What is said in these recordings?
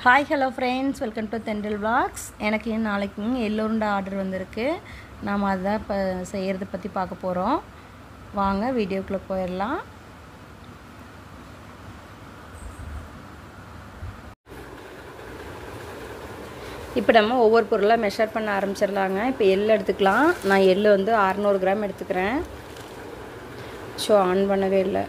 hi hello friends welcome to தெண்டல் vlogs எனக்கு நாளைக்கு எல்லோருண்ட ஆர்டர் வந்திருக்கு நாம் அதை இப்போ செய்கிறத பற்றி பார்க்க போகிறோம் வாங்க வீடியோக்குள்ளே போயிடலாம் இப்போ நம்ம ஒவ்வொரு பொருளாக மெஷர் பண்ண ஆரம்பிச்சிடலாங்க இப்போ எள்ளு எடுத்துக்கலாம் நான் எள்ளு வந்து அறநூறு கிராம் எடுத்துக்கிறேன் ஷோ ஆன் பண்ணவே இல்லை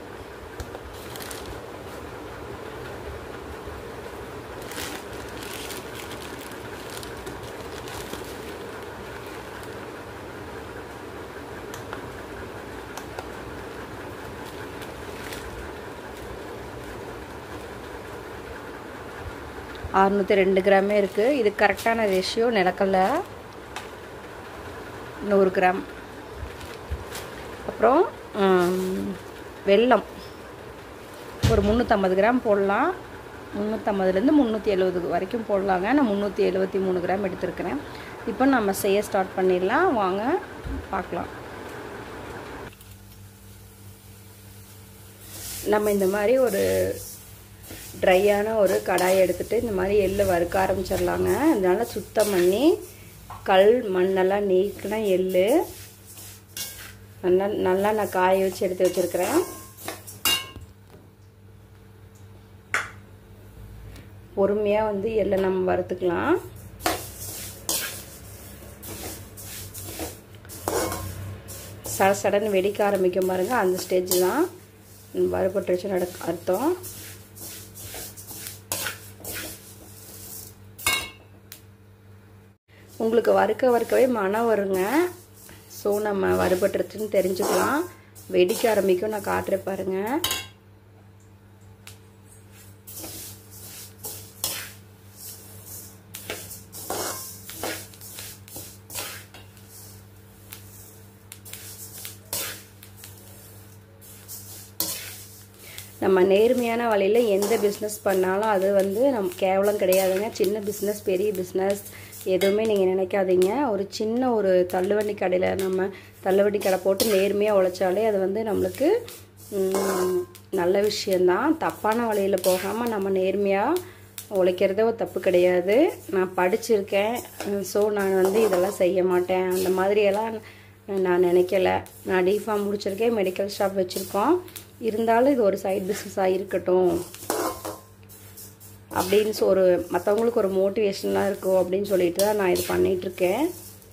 அறுநூற்றி ரெண்டு கிராமே இருக்குது இது கரெக்டான ரேஷியோ நிலக்கடலை நூறு கிராம் அப்புறம் வெல்லம் ஒரு முந்நூற்றம்பது கிராம் போடலாம் முந்நூற்றம்பதுலேருந்து முந்நூற்றி எழுபது வரைக்கும் போடலாங்க நான் முந்நூற்றி எழுபத்தி மூணு கிராம் எடுத்துருக்கிறேன் இப்போ நம்ம செய்ய ஸ்டார்ட் பண்ணிடலாம் வாங்க பார்க்கலாம் நம்ம இந்த மாதிரி ஒரு ட்ரையான ஒரு கடாயை எடுத்துகிட்டு இந்த மாதிரி எள்ளு வறுக்க ஆரம்பிச்சிடலாங்க அதனால் சுத்தம் பண்ணி கல் மண்ணெல்லாம் நீக்கின எள்ளு நல்லா நல்லா நான் காய வச்சு எடுத்து வச்சுருக்கிறேன் பொறுமையாக வந்து எள்ளை நம்ம வறுத்துக்கலாம் சட சடன்னு வெடிக்க ஆரம்பிக்கும் பாருங்கள் அந்த ஸ்டேஜ் தான் வறுபட்டுருச்சுன்னு நட அர்த்தம் உங்களுக்கு வறுக்க வறுக்கவே மனம் வருங்க ஸோ நம்ம வறுபட்டுருச்சுன்னு தெரிஞ்சுக்கலாம் வெடிக்க ஆரம்பிக்கும் நான் காட்டுறேன் பாருங்கள் நம்ம நேர்மையான வழியில் எந்த பிஸ்னஸ் பண்ணாலும் அது வந்து நம்ம கேவலம் கிடையாதுங்க சின்ன பிஸ்னஸ் பெரிய பிஸ்னஸ் எதுவுமே நீங்கள் நினைக்காதீங்க ஒரு சின்ன ஒரு தள்ளுவண்டி கடையில் நம்ம தள்ளுவண்டி கடை போட்டு நேர்மையாக உழைச்சாலே அது வந்து நம்மளுக்கு நல்ல விஷயந்தான் தப்பான வழியில் போகாமல் நம்ம நேர்மையாக உழைக்கிறதே ஒரு தப்பு கிடையாது நான் படிச்சிருக்கேன் ஸோ நான் வந்து இதெல்லாம் செய்ய மாட்டேன் அந்த மாதிரியெல்லாம் நான் நினைக்கல நான் டிஃபார்ம் முடிச்சிருக்கேன் மெடிக்கல் ஷாப் வச்சுருக்கோம் இருந்தாலும் இது ஒரு சைட் பிஸ்னஸாக இருக்கட்டும் அப்படின்னு சொ ஒரு மற்றவங்களுக்கு ஒரு மோட்டிவேஷனாக இருக்கும் அப்படின்னு சொல்லிட்டு தான் நான் இது பண்ணிகிட்ருக்கேன்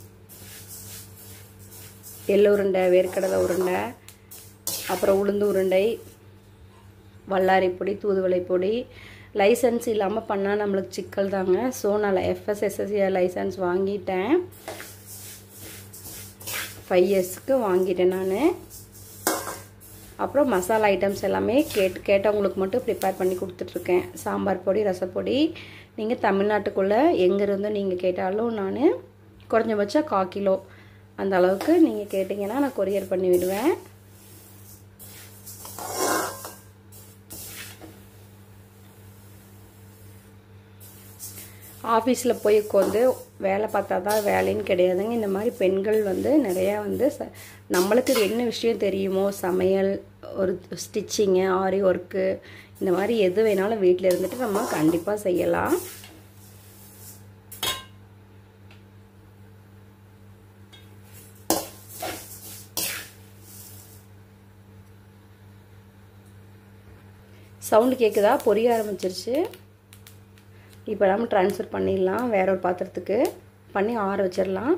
எள்ளு உருண்டை வேர்க்கடலை உருண்டை அப்புறம் உளுந்து உருண்டை வல்லாரி பொடி தூதுவளை பொடி லைசன்ஸ் இல்லாமல் பண்ணால் நம்மளுக்கு சிக்கல் தாங்க ஸோ நான் எஃப்எஸ்எஸ்எஸ்சி லைசன்ஸ் வாங்கிட்டேன் ஃபைவ் இயர்ஸ்க்கு வாங்கிட்டேன் நான் அப்புறம் மசாலா ஐட்டம்ஸ் எல்லாமே கேட் கேட்டவங்களுக்கு மட்டும் ப்ரிப்பேர் பண்ணி கொடுத்துட்ருக்கேன் சாம்பார் பொடி ரசப்பொடி நீங்கள் தமிழ்நாட்டுக்குள்ளே எங்கேருந்து நீங்கள் கேட்டாலும் நான் குறைஞ்சபட்சம் கா கிலோ அந்த அளவுக்கு நீங்கள் கேட்டிங்கன்னா நான் கொரியர் பண்ணி விடுவேன் ஆஃபீஸில் போய் உட்காந்து வேலை பார்த்தா தான் வேலைன்னு கிடையாதுங்க இந்த மாதிரி பெண்கள் வந்து நிறையா வந்து ச நம்மளுக்கு என்ன விஷயம் தெரியுமோ சமையல் ஒரு ஸ்டிச்சிங்கு ஆரி ஒர்க்கு இந்த மாதிரி எது வேணாலும் வீட்டில் இருந்துட்டு நம்ம கண்டிப்பாக செய்யலாம் சவுண்டு கேட்குதா பொரிய ஆரம்பிச்சிருச்சு இப்போ நம்ம ட்ரான்ஸ்ஃபர் பண்ணிடலாம் வேற ஒரு பாத்திரத்துக்கு பண்ணி ஆற வச்சிடலாம்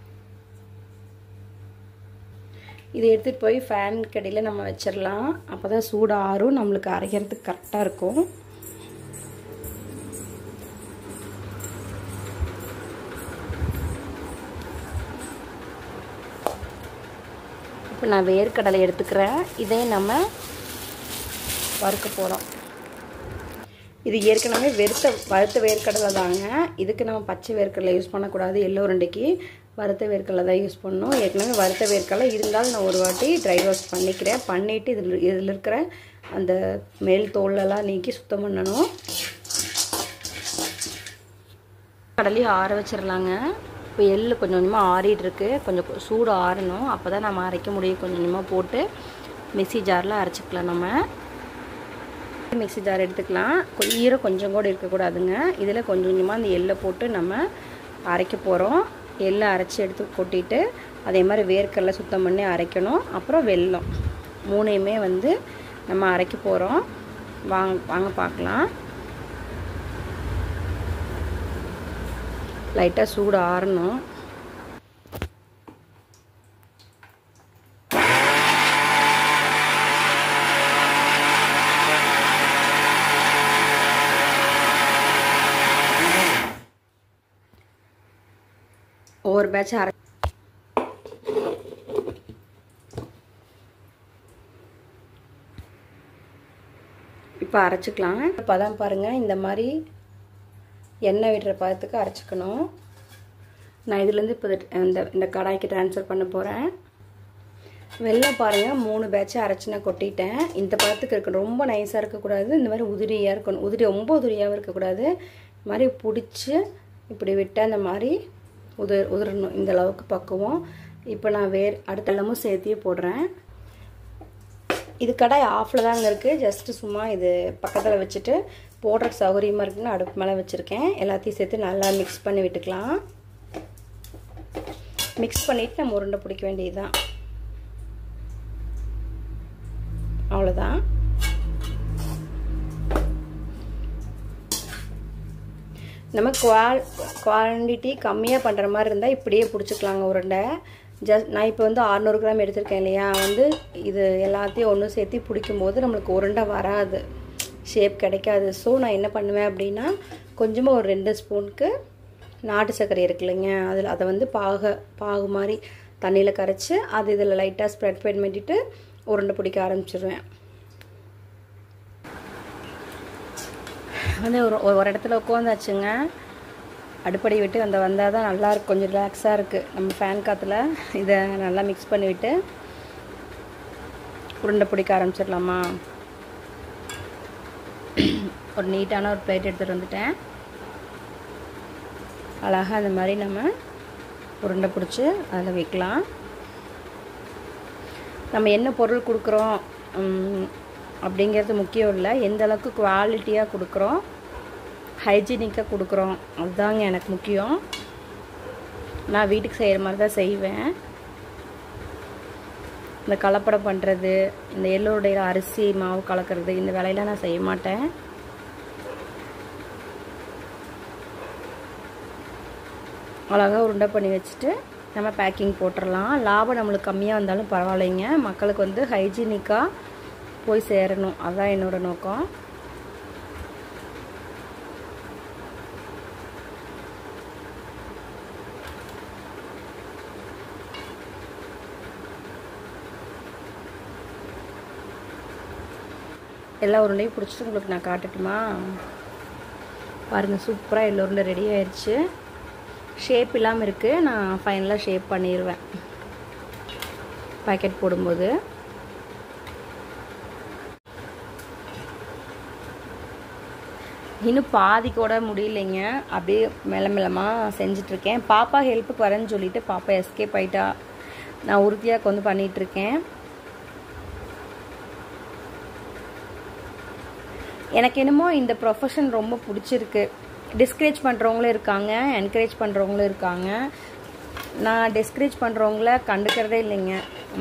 இதை எடுத்துகிட்டு போய் ஃபேன் கடையில் நம்ம வச்சிடலாம் அப்போ தான் சூடு ஆறும் நம்மளுக்கு அரைக்கிறதுக்கு கரெக்டாக இருக்கும் இப்போ நான் வேர்க்கடலை எடுத்துக்கிறேன் இதே நம்ம வறுக்க போகிறோம் இது ஏற்கனவே வெறுத்த வறுத்த வேர்க்கடலை தாங்க இதுக்கு நம்ம பச்சை வேர்க்கடலை யூஸ் பண்ணக்கூடாது எல்லோ ரெண்டைக்கு வறுத்த வேர்க்கடலை தான் யூஸ் பண்ணணும் ஏற்கனவே வறுத்த வேர்க்கடலை இருந்தாலும் நான் ஒரு வாட்டி ட்ரை ரோஸ்ட் பண்ணிக்கிறேன் பண்ணிவிட்டு இதில் இதில் இருக்கிற அந்த மேல் தோலெல்லாம் நீக்கி சுத்தம் பண்ணணும் கடலையும் ஆற வச்சிடலாங்க இப்போ எள்ளு கொஞ்சம் கொஞ்சமாக ஆறிட்டு இருக்கு கொஞ்சம் சூடு ஆறணும் அப்போ தான் நம்ம அரைக்க முடியும் கொஞ்சம் கொஞ்சமாக போட்டு மிக்சி ஜாரில் அரைச்சிக்கலாம் நம்ம மிக்ஸி ஜார் எடுத்துக்கலாம் கொ- ஈரம் கொஞ்சம் கூட இருக்கக்கூடாதுங்க இதில் கொஞ்சம் கொஞ்சமாக அந்த எள்ளை போட்டு நம்ம அரைக்க போகிறோம் எள்ளை அரைச்சி எடுத்து கொட்டிட்டு அதே மாதிரி வேர்க்கடலை சுத்தம் பண்ணி அரைக்கணும் அப்புறம் வெல்லம் மூணையுமே வந்து நம்ம அரைக்க போகிறோம் வாங்க வாங்க பார்க்கலாம் லைட்டாக சூடு ஆறணும் ஒவ்வொரு பேட்ச் அரை இப்போ அரைச்சிக்கலாம் பதம் பாருங்கள் இந்த மாதிரி எண்ணெய் விடுற பதத்துக்கு அரைச்சிக்கணும் நான் இதுலேருந்து இப்போ இந்த இந்த கடாய்க்கு ட்ரான்ஸ்ஃபர் பண்ண போகிறேன் வெள்ளம் பாருங்கள் மூணு பேட்சை அரைச்சி நான் கொட்டிட்டேன் இந்த பதத்துக்கு இருக்கணும் ரொம்ப நைஸாக இருக்கக்கூடாது இந்த மாதிரி உதிரியாக இருக்கணும் உதிரி ரொம்ப உதிரியாகவும் இருக்கக்கூடாது இந்த மாதிரி பிடிச்சி இப்படி விட்டு அந்த மாதிரி உது உதிரணும் இந்த அளவுக்கு பக்குவம் இப்போ நான் வேர் அடுத்த எல்லாமும் சேர்த்தியே போடுறேன் இது கடாய் ஆஃபில் தாங்க இருக்குது ஜஸ்ட்டு சும்மா இது பக்கத்தில் வச்சுட்டு போடுற சௌகரியமாக இருக்குன்னு அடுப்பு மேலே வச்சுருக்கேன் எல்லாத்தையும் சேர்த்து நல்லா மிக்ஸ் பண்ணி விட்டுக்கலாம் மிக்ஸ் பண்ணிவிட்டு நம்ம உருண்டை பிடிக்க வேண்டியது தான் அவ்வளோதான் நம்ம குவால் குவான்டிட்டி கம்மியாக பண்ணுற மாதிரி இருந்தால் இப்படியே பிடிச்சிக்கலாங்க உருண்டை ஜஸ்ட் நான் இப்போ வந்து அறநூறு கிராம் எடுத்திருக்கேன் இல்லையா வந்து இது எல்லாத்தையும் ஒன்று சேர்த்து பிடிக்கும்போது நம்மளுக்கு உருண்டை வராது ஷேப் கிடைக்காது ஸோ நான் என்ன பண்ணுவேன் அப்படின்னா கொஞ்சமாக ஒரு ரெண்டு ஸ்பூனுக்கு நாட்டு சர்க்கரை இருக்கு இல்லைங்க அதில் அதை வந்து பாக பாகு மாதிரி தண்ணியில் கரைச்சி அது இதில் லைட்டாக ஸ்ப்ரெட் பண்ணிட்டு உருண்டை பிடிக்க ஆரம்பிச்சிடுவேன் வந்து ஒரு ஒரு இடத்துல உட்காந்தாச்சுங்க அடுப்படி விட்டு அந்த வந்தால் தான் நல்லா இருக்கு கொஞ்சம் ரிலாக்ஸாக இருக்குது நம்ம ஃபேன் காற்றுல இதை நல்லா மிக்ஸ் பண்ணிவிட்டு உருண்டை பிடிக்க ஆரம்பிச்சிடலாமா ஒரு நீட்டான ஒரு பிளேட் எடுத்துகிட்டு வந்துட்டேன் அழகாக அந்த மாதிரி நம்ம உருண்டை பிடிச்சி அதில் வைக்கலாம் நம்ம என்ன பொருள் கொடுக்குறோம் அப்படிங்கிறது முக்கியம் இல்லை எந்த அளவுக்கு குவாலிட்டியாக கொடுக்குறோம் ஹைஜீனிக்காக கொடுக்குறோம் அதுதாங்க எனக்கு முக்கியம் நான் வீட்டுக்கு செய்கிற மாதிரி தான் செய்வேன் இந்த கலப்படம் பண்ணுறது இந்த எள்ளோடைய அரிசி மாவு கலக்கிறது இந்த வேலையெல்லாம் நான் செய்ய மாட்டேன் அழகாக உருண்டை பண்ணி வச்சுட்டு நம்ம பேக்கிங் போட்டுடலாம் லாபம் நம்மளுக்கு கம்மியாக வந்தாலும் பரவாயில்லைங்க மக்களுக்கு வந்து ஹைஜீனிக்காக போய் சேரணும் அதுதான் என்னோட நோக்கம் எல்லா உருண்டையும் பிடிச்சிட்டு உங்களுக்கு நான் காட்டட்டுமா பாருங்கள் சூப்பராக எல்லா உருண்டை ரெடி ஆயிடுச்சு ஷேப் இல்லாமல் இருக்குது நான் ஃபைனலாக ஷேப் பண்ணிடுவேன் பேக்கெட் போடும்போது இன்னும் பாதி கூட முடியலைங்க அப்படியே மெல்ல மெல்லமாக செஞ்சிட்ருக்கேன் பாப்பா ஹெல்ப்புக்கு வரேன்னு சொல்லிட்டு பாப்பா எஸ்கேப் ஆயிட்டா நான் உறுதியாக வந்து பண்ணிகிட்ருக்கேன் எனக்கு என்னமோ இந்த ப்ரொஃபஷன் ரொம்ப பிடிச்சிருக்கு டிஸ்கரேஜ் பண்ணுறவங்களும் இருக்காங்க என்கரேஜ் பண்ணுறவங்களும் இருக்காங்க நான் டிஸ்கரேஜ் பண்ணுறவங்கள கண்டுக்கிறதே இல்லைங்க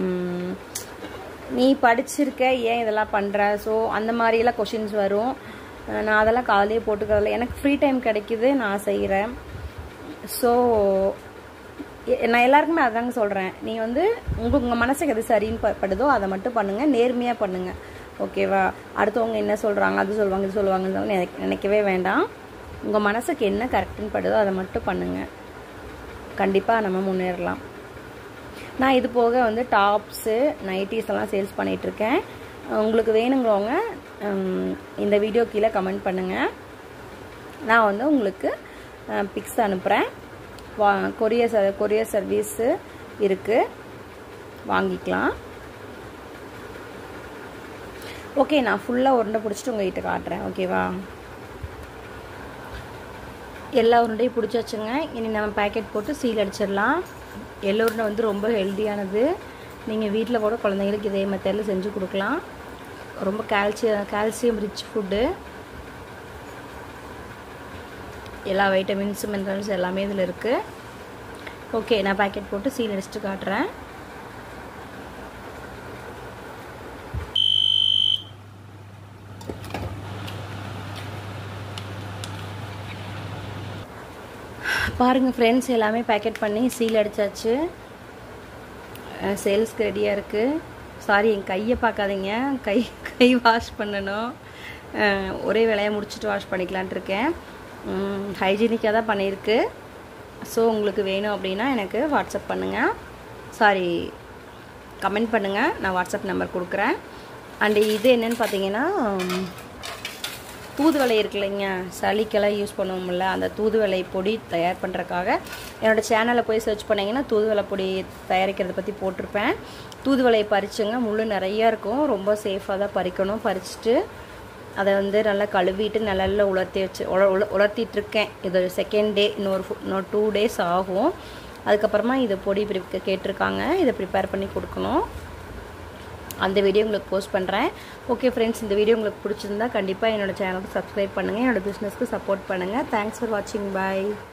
நீ படிச்சிருக்க ஏன் இதெல்லாம் பண்ணுற ஸோ அந்த மாதிரியெல்லாம் கொஷின்ஸ் வரும் நான் அதெல்லாம் காலையே போட்டுக்கிறதில்ல எனக்கு ஃப்ரீ டைம் கிடைக்குது நான் செய்கிறேன் ஸோ நான் எல்லாருக்குமே அதாங்க சொல்கிறேன் நீ வந்து உங்கள் உங்கள் மனசுக்கு எது சரின்னு படுதோ அதை மட்டும் பண்ணுங்கள் நேர்மையாக பண்ணுங்கள் ஓகேவா அடுத்தவங்க என்ன சொல்கிறாங்க அது சொல்லுவாங்க இது சொல்லுவாங்கன்னு நினைக்கவே வேண்டாம் உங்கள் மனசுக்கு என்ன கரெக்டுன்னு படுதோ அதை மட்டும் பண்ணுங்கள் கண்டிப்பாக நம்ம முன்னேறலாம் நான் இது போக வந்து டாப்ஸு நைட்டிஸ் எல்லாம் சேல்ஸ் பண்ணிகிட்ருக்கேன் உங்களுக்கு வேணுங்கிறவங்க இந்த வீடியோ கீழே கமெண்ட் பண்ணுங்கள் நான் வந்து உங்களுக்கு பிக்ஸ் அனுப்புகிறேன் வா கொரியர் ச கொரியர் சர்வீஸு இருக்குது வாங்கிக்கலாம் ஓகே நான் ஃபுல்லாக உருண்டை பிடிச்சிட்டு உங்கள்கிட்ட காட்டுறேன் ஓகேவா எல்லா உருண்டையும் பிடிச்சாச்சுங்க இனி நம்ம பேக்கெட் போட்டு சீல் அடிச்சிடலாம் எல்லோ உருண்டை வந்து ரொம்ப ஹெல்த்தியானது நீங்கள் வீட்டில் கூட குழந்தைங்களுக்கு இதே மெத்தடில் செஞ்சு கொடுக்கலாம் ரொம்ப கால்சியம் கால்சியம் ரிச் ஃபுட்டு எல்லா வைட்டமின்ஸு மினரல்ஸ் எல்லாமே இதில் இருக்குது ஓகே நான் பேக்கெட் போட்டு சீல் அடிச்சுட்டு காட்டுறேன் பாருங்கள் ஃப்ரெண்ட்ஸ் எல்லாமே பேக்கெட் பண்ணி சீல் அடித்தாச்சு சேல்ஸ்க்கு ரெடியாக இருக்குது சாரி என் கையை பார்க்காதீங்க கை கை வாஷ் பண்ணணும் ஒரே வேலையாக முடிச்சுட்டு வாஷ் பண்ணிக்கலான்ட்டு இருக்கேன் ஹைஜீனிக்காக தான் பண்ணியிருக்கு ஸோ உங்களுக்கு வேணும் அப்படின்னா எனக்கு வாட்ஸ்அப் பண்ணுங்கள் சாரி கமெண்ட் பண்ணுங்கள் நான் வாட்ஸ்அப் நம்பர் கொடுக்குறேன் அண்டு இது என்னென்னு பார்த்தீங்கன்னா தூதுவளை இருக்கு இல்லைங்க சளிக்கெல்லாம் யூஸ் பண்ணுவோம்ல அந்த தூதுவளை பொடி தயார் பண்ணுறக்காக என்னோடய சேனலில் போய் சர்ச் பண்ணிங்கன்னா தூதுவளை பொடி தயாரிக்கிறத பற்றி போட்டிருப்பேன் தூதுவளையை பறிச்சுங்க முள் நிறையா இருக்கும் ரொம்ப சேஃபாக தான் பறிக்கணும் பறிச்சுட்டு அதை வந்து நல்லா கழுவிட்டு நிழலில் உலர்த்தி வச்சு உல உல உலர்த்திட்டுருக்கேன் இது செகண்ட் டே இன்னொரு இன்னொரு டூ டேஸ் ஆகும் அதுக்கப்புறமா இதை பொடி கேட்டிருக்காங்க இதை ப்ரிப்பேர் பண்ணி கொடுக்கணும் அந்த வீடியோ உங்களுக்கு போஸ்ட் பண்ணுறேன் ஓகே ஃப்ரெண்ட்ஸ் இந்த வீடியோ உங்களுக்கு பிடிச்சிருந்தா கண்டிப்பாக என்னோடய சேனலுக்கு சப்ஸ்கிரைப் பண்ணுங்கள் என்னோடய பிஸ்னஸ்க்கு சப்போர்ட் பண்ணுங்கள் தேங்க்ஸ் ஃபார் வாட்சிங் பாய்